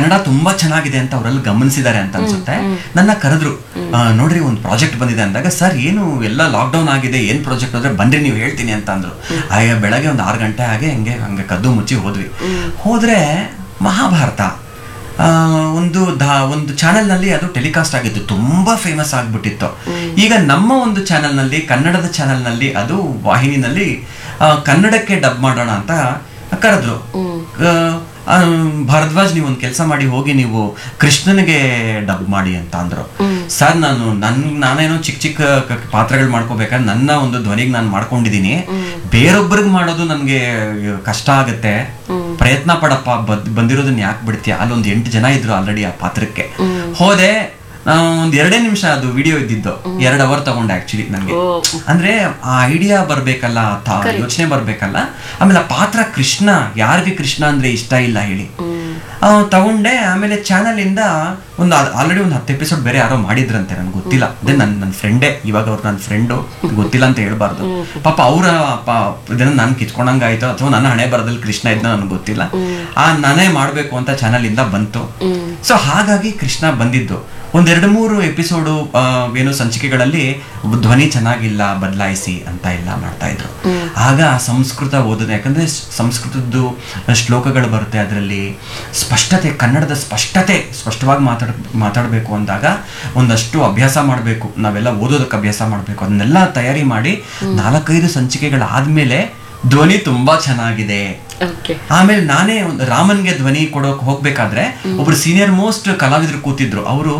ಕನ್ನಡ ತುಂಬಾ ಚೆನ್ನಾಗಿದೆ ಅಂತ ಅವರಲ್ಲಿ ಗಮನಿಸಿದ್ದಾರೆ ಅಂತ ಅನ್ಸುತ್ತೆ ನನ್ನ ಕರೆದ್ರು ಆ, ನೋಡ್ರಿ ಒಂದು ಪ್ರಾಜೆಕ್ಟ್ ಬಂದಿದೆ ಅಂದಾಗ ಸರ್ ಏನು ಎಲ್ಲ ಲಾಕ್ಡೌನ್ ಆಗಿದೆ ಏನ್ ಪ್ರಾಜೆಕ್ಟ್ ಅಂದ್ರೆ ಬನ್ರಿ ನೀವು ಹೇಳ್ತೀನಿ ಅಂತ ಅಂದ್ರು ಆಗ ಬೆಳಗ್ಗೆ ಒಂದು ಆರು ಗಂಟೆ ಹಾಗೆ ಹಂಗೆ ಹಂಗೆ ಕದ್ದು ಮುಚ್ಚಿ ಹೋದ್ವಿ ಹೋದ್ರೆ ಮಹಾಭಾರತ ಆ, ಒಂದು ದ ಒಂದು ಚಾನೆಲ್ ನಲ್ಲಿ ಅದು ಟೆಲಿಕಾಸ್ಟ್ ಆಗಿತ್ತು ತುಂಬಾ ಫೇಮಸ್ ಆಗ್ಬಿಟ್ಟಿತ್ತು ಈಗ ನಮ್ಮ ಒಂದು ಚಾನೆಲ್ ನಲ್ಲಿ ಕನ್ನಡದ ಚಾನೆಲ್ ನಲ್ಲಿ ಅದು ವಾಹಿನಿನಲ್ಲಿ ಆ, ಕನ್ನಡಕ್ಕೆ ಡಬ್ ಮಾಡೋಣ ಅಂತ ಕರೆದ್ರು ಆ, ಆ, ಭಾರದ್ವಾಜ್ ನೀವು ಒಂದು ಕೆಲಸ ಮಾಡಿ ಹೋಗಿ ನೀವು ಕೃಷ್ಣನಿಗೆ ಡಬ್ ಮಾಡಿ ಅಂತ ಅಂದ್ರು ಸರ್ ನಾನು ನನ್ ನಾನೇನೋ ಚಿಕ್ಕ ಚಿಕ್ಕ ಕ- ಪಾತ್ರಗಳು ಮಾಡ್ಕೋಬೇಕಾದ್ರೆ ನನ್ನ ಒಂದು ಧ್ವನಿಗೆ ನಾನು ಮಾಡ್ಕೊಂಡಿದೀನಿ ಬೇರೊಬ್ಬರಿಗೆ ಮಾಡೋದು ನನ್ಗೆ ಕಷ್ಟ ಆಗತ್ತೆ ಪ್ರಯತ್ನ ಪಡಪ್ಪ ಬದ್ ಬಂದಿರೋದನ್ನ ಯಾಕೆ ಬಿಡ್ತೀಯ ಅಲ್ಲೊಂದು ಎಂಟು ಜನ ಇದ್ರು ಆಲ್ರೆಡಿ ಆ ಪಾತ್ರಕ್ಕೆ ಹೋದೆ ಆ, ಒಂದ್ ಎರಡೇ ನಿಮಿಷ ಅದು ವಿಡಿಯೋ ಇದ್ದಿದ್ದು ಎರಡು ಅವರ್ ತಗೊಂಡೆ ಆಕ್ಚುಲಿ ನಂಗೆ ಓ. ಅಂದ್ರೆ ಆ ಐಡಿಯಾ ಬರ್ಬೇಕಲ್ಲ ಯೋಚನೆ ಬರ್ಬೇಕಲ್ಲ ಆಮೇಲೆ ಆ ಪಾತ್ರ ಕೃಷ್ಣ ಯಾರಿಗೆ ಕೃಷ್ಣ ಅಂದ್ರೆ ಇಷ್ಟ ಇಲ್ಲ ಹೇಳಿ ಆ, ತಗೊಂಡೆ ಆಮೇಲೆ ಚಾನಲ್ ಇಂದ ಒಂದು ಆಲ್ರೆಡಿ ಒಂದು ಹತ್ತು ಎಪಿಸೋಡ್ ಬೇರೆ ಯಾರೋ ಮಾಡಿದ್ರಂತೆ ನನ್ಗೆ ಗೊತ್ತಿಲ್ಲ ಅದೇ ನನ್ನ ನನ್ನ ಫ್ರೆಂಡೇ ಇವಾಗ ಅವ್ರು ನನ್ನ ಫ್ರೆಂಡು ಗೊತ್ತಿಲ್ಲ ಅಂತ ಹೇಳ್ಬಾರ್ದು ಪಾಪ ಅವರ ಇದನ್ನ ನಾನು ಕಿತ್ಕೊಂಡಂಗಾಯ್ತು ಅಥವಾ ನನ್ನ ಹಣೆ ಬರದಲ್ಲಿ ಕೃಷ್ಣ ಇದ್ನ ನನಗೆ ಗೊತ್ತಿಲ್ಲ ಆ ನಾನೇ ಮಾಡ್ಬೇಕು ಅಂತ ಚಾನಲ್ ಇಂದ ಬಂತು ಸೊ ಹಾಗಾಗಿ ಕೃಷ್ಣ ಬಂದಿದ್ದು ಒಂದೆರಡು ಮೂರು ಎಪಿಸೋಡು ಏನು ಸಂಚಿಕೆಗಳಲ್ಲಿ ಧ್ವನಿ ಚೆನ್ನಾಗಿಲ್ಲ ಬದಲಾಯಿಸಿ ಅಂತ ಎಲ್ಲ ಮಾಡ್ತಾ ಇದ್ರು ಆಗ ಸಂಸ್ಕೃತ ಓದೋದು ಯಾಕಂದ್ರೆ ಸ್- ಸಂಸ್ಕೃತದ್ದು ಶ್ಲೋಕಗಳು ಬರುತ್ತೆ ಅದರಲ್ಲಿ ಸ್ಪಷ್ಟತೆ ಕನ್ನಡದ ಸ್ಪಷ್ಟತೆ ಸ್ಪಷ್ಟವಾಗಿ ಮಾತಾಡ್ ಮಾತಾಡಬೇಕು ಅಂದಾಗ ಒಂದಷ್ಟು ಅಭ್ಯಾಸ ಮಾಡಬೇಕು ನಾವೆಲ್ಲ ಓದೋದಕ್ಕೆ ಅಭ್ಯಾಸ ಮಾಡಬೇಕು ಅದನ್ನೆಲ್ಲ ತಯಾರಿ ಮಾಡಿ ನಾಲ್ಕೈದು ಸಂಚಿಕೆಗಳಾದ್ಮೇಲೆ ಧ್ವನಿ ತುಂಬಾ ಚೆನ್ನಾಗಿದೆ ಓಕೆ ಆಮೇಲೆ ನಾನೇ ಒಂದು ರಾಮನ್ಗೆ ಧ್ವನಿ ಕೊಡೋಕೆ ಹೋಗ್ಬೇಕಾದ್ರೆ ಒಬ್ರು ಸೀನಿಯರ್ ಮೋಸ್ಟ್ ಕಲಾವಿದರು ಕೂತಿದ್ರು ಅವರು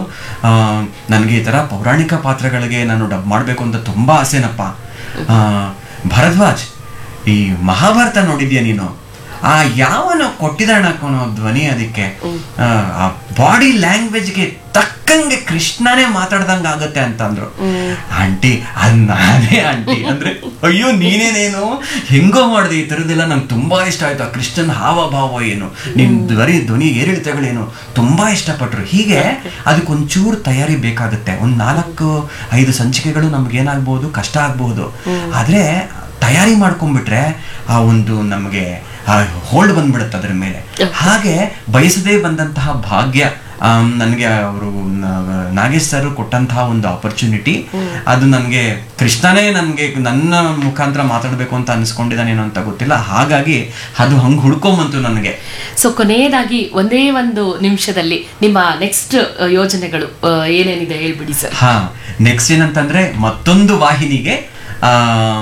ನನಗೆ ಈ ತರ ಪೌರಾಣಿಕ ಪಾತ್ರಗಳಿಗೆ ನಾನು ಡಬ್ ಮಾಡಬೇಕು ಅಂತ ತುಂಬಾ ಆಸೆನಪ್ಪ ಆ, ಭರದ್ವಾಜ್ ಈ ಮಹಾಭಾರತ ನೋಡಿದ್ಯಾ ನೀನು ಆ ಯಾವನೋ ಕೊಟ್ಟಿದ್ದಾಣ ಕಣೋ ಧ್ವನಿ ಅದಕ್ಕೆ ಆ, ಆ ಬಾಡಿ ಲ್ಯಾಂಗ್ವೇಜ್ಗೆ ತಕ್ಕಂಗೆ ಕೃಷ್ಣನೇ ಮಾತಾಡ್ದಂಗ ಆಗತ್ತೆ ಅಂತ ಅಂದ್ರು ಆಂಟಿ ಅದ್ ನಾನೇ ಆಂಟಿ ಅಂದ್ರೆ ಅಯ್ಯೋ ನೀನೇನೇನು ಹೆಂಗೋ ಮಾಡಿದೆ ಈ ಥರದ್ದೆಲ್ಲ ನಂಗೆ ತುಂಬಾ ಇಷ್ಟ ಆಯ್ತು ಆ ಕೃಷ್ಣನ್ ಹಾವಭಾವ ಏನು ನಿನ್ ಧ್ವನಿ ಧ್ವನಿ ಏರಿಳಿತಗಳೇನು ತುಂಬಾ ಇಷ್ಟಪಟ್ರು ಹೀಗೆ ಅದಕ್ಕೊಂಚೂರು ತಯಾರಿ ಬೇಕಾಗುತ್ತೆ ಒಂದ್ ನಾಲ್ಕು ಐದು ಸಂಚಿಕೆಗಳು ನಮ್ಗೆ ಏನಾಗ್ಬೋದು ಕಷ್ಟ ಆಗ್ಬಹುದು ಆದ್ರೆ ತಯಾರಿ ಮಾಡ್ಕೊಂಡ್ಬಿಟ್ರೆ ಆ ಒಂದು ನಮಗೆ ಹೋಲ್ಡ್ ಬಂದ್ಬಿಡುತ್ತೆ ಅದ್ರ ಮೇಲೆ ಹಾಗೆ ಬಯಸದೇ ಬಂದಂತಹ ಭಾಗ್ಯ ನನಗೆ ಅವರು ನಾಗೇಶ್ ಸರ್ ಕೊಟ್ಟಂತಹ ಒಂದು ಆಪರ್ಚುನಿಟಿ ಅದು ನನಗೆ ಕೃಷ್ಣನೇ ನನಗೆ ನನ್ನ ಮುಖಾಂತರ ಮಾತಾಡಬೇಕು ಅಂತ ಅನ್ಸ್ಕೊಂಡಿದ್ದಾನೇನೋ ಅಂತ ಗೊತ್ತಿಲ್ಲ ಹಾಗಾಗಿ ಅದು ಹಂಗೆ ಹುಡ್ಕೊಂಬಂತು ನನಗೆ ಸೊ ಕೊನೆಯದಾಗಿ ಒಂದೇ ಒಂದು ನಿಮಿಷದಲ್ಲಿ ನಿಮ್ಮ ನೆಕ್ಸ್ಟ್ ಯೋಜನೆಗಳು ಆ, ಏನೇನಿದೆ ಹೇಳ್ಬಿಡಿ ಸರ್ ಹಾ ನೆಕ್ಸ್ಟ್ ಏನಂತಂದ್ರೆ ಮತ್ತೊಂದು ವಾಹಿನಿಗೆ ಆ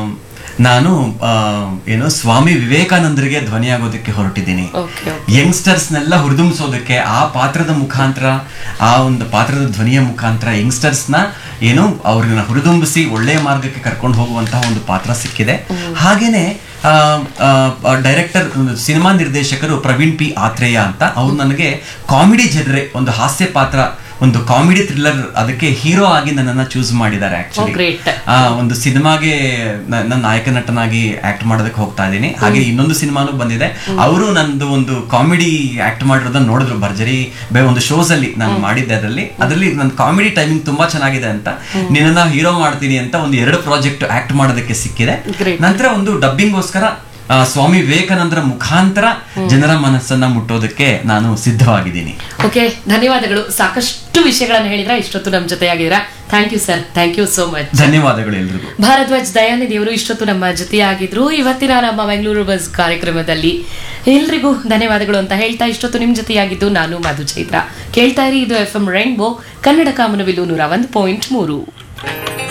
ನಾನು ಆ, ಏನು ಸ್ವಾಮಿ ವಿವೇಕಾನಂದರಿಗೆ ಧ್ವನಿಯಾಗೋದಕ್ಕೆ ಹೊರಟಿದ್ದೀನಿ ಓಕೆ ಯಂಗ್ಸ್ಟರ್ಸ್ನೆಲ್ಲ ಹುರಿದುಂಬಿಸೋದಕ್ಕೆ ಆ ಪಾತ್ರದ ಮುಖಾಂತರ ಆ ಒಂದು ಪಾತ್ರದ ಧ್ವನಿಯ ಮುಖಾಂತರ ಯಂಗ್ಸ್ಟರ್ಸ್ನ ಏನು ಅವ್ರನ್ನ ಹುರಿದುಂಬಿಸಿ ಒಳ್ಳೆಯ ಮಾರ್ಗಕ್ಕೆ ಕರ್ಕೊಂಡು ಹೋಗುವಂತಹ ಒಂದು ಪಾತ್ರ ಸಿಕ್ಕಿದೆ ಹಾಗೇನೆ ಡೈರೆಕ್ಟರ್ ಸಿನಿಮಾ ನಿರ್ದೇಶಕರು ಪ್ರವೀಣ್ ಪಿ ಆತ್ರೇಯ ಅಂತ ಅವ್ರು ನನಗೆ ಕಾಮಿಡಿ ಜನರೆ ಒಂದು ಹಾಸ್ಯ ಪಾತ್ರ ಒಂದು ಕಾಮಿಡಿ ಥ್ರಿಲ್ಲರ್ ಅದಕ್ಕೆ ಹೀರೋ ಆಗಿ ನನ್ನನ್ನ ಚೂಸ್ ಮಾಡಿದ್ದಾರೆ ಆಕ್ಚುಲಿ great. ಆ ಒಂದು ಸಿನಿಮಾಗೆ ನನ್ನ ನಾಯಕ ನಟನಾಗಿ ಆಕ್ಟ್ ಮಾಡೋದಕ್ಕೆ ಹೋಗ್ತಾ ಇದ್ದೀನಿ ಹಾಗೆ ಇನ್ನೊಂದು ಸಿನಿಮಾನು ಬಂದಿದೆ ಅವರು ನಂದು ಒಂದು ಕಾಮಿಡಿ ಆಕ್ಟ್ ಮಾಡಿರೋದನ್ನ ನೋಡಿದ್ರು ಭರ್ಜರಿ ಬೇ ಒಂದು ಶೋಸ್ ಅಲ್ಲಿ ನಾನು ಮಾಡಿದ್ದೆ ಅದರಲ್ಲಿ ಅದರಲ್ಲಿ ನನ್ನ ಕಾಮಿಡಿ ಟೈಮಿಂಗ್ ತುಂಬಾ ಚೆನ್ನಾಗಿದೆ ಅಂತ ನಿನ್ನನ್ನ ಹೀರೋ ಮಾಡ್ತೀನಿ ಅಂತ ಒಂದು ಎರಡು ಪ್ರಾಜೆಕ್ಟ್ ಆಕ್ಟ್ ಮಾಡೋದಕ್ಕೆ ಸಿಕ್ಕಿದೆ Great. ನಂತರ ಒಂದು ಡಬ್ಬಿಂಗ್ಗೋಸ್ಕರ ಆ, ಸ್ವಾಮಿ ವಿವೇಕಾನಂದರ ಮುಖಾಂತರ ಜನರ ಮನಸ್ಸನ್ನ ಮುಟ್ಟೋದಕ್ಕೆ ನಾನು ಸಿದ್ಧವಾಗಿದ್ದೀನಿ ಓಕೆ ಧನ್ಯವಾದಗಳು ಸಾಕಷ್ಟು ವಿಷಯಗಳನ್ನು ಹೇಳಿದ್ರ ಇಷ್ಟೊತ್ತು ನಮ್ಮ ಜೊತೆಯಾಗಿದ್ದೀರಾ thank you sir thank you so much ಧನ್ಯವಾದಗಳು ಎಲ್ರಿಗೂ ಭಾರದ್ವಾಜ್ ದಯಾನಿಧಿ ಅವರು ಇಷ್ಟೊತ್ತು ನಮ್ಮ ಜೊತೆಯಾಗಿದ್ರು ಇವತ್ತಿನ ನಮ್ಮ ಬೆಂಗಳೂರು ಬಸ್ ಕಾರ್ಯಕ್ರಮದಲ್ಲಿ ಎಲ್ರಿಗೂ ಧನ್ಯವಾದಗಳು ಅಂತ ಹೇಳ್ತಾ ಇಷ್ಟೊತ್ತು ನಿಮ್ ಜೊತೆಯಾಗಿದ್ದು ನಾನು ಮಧು ಚೈತ್ರ ಕೇಳ್ತಾ ಇರಿ ಇದು ಎಫ್ ಎಂ ರೈನ್ಬೋ ಕನ್ನಡ ಕಾಮನವಿಲು ನೂರ ಒಂದು ಪಾಯಿಂಟ್ ಮೂರು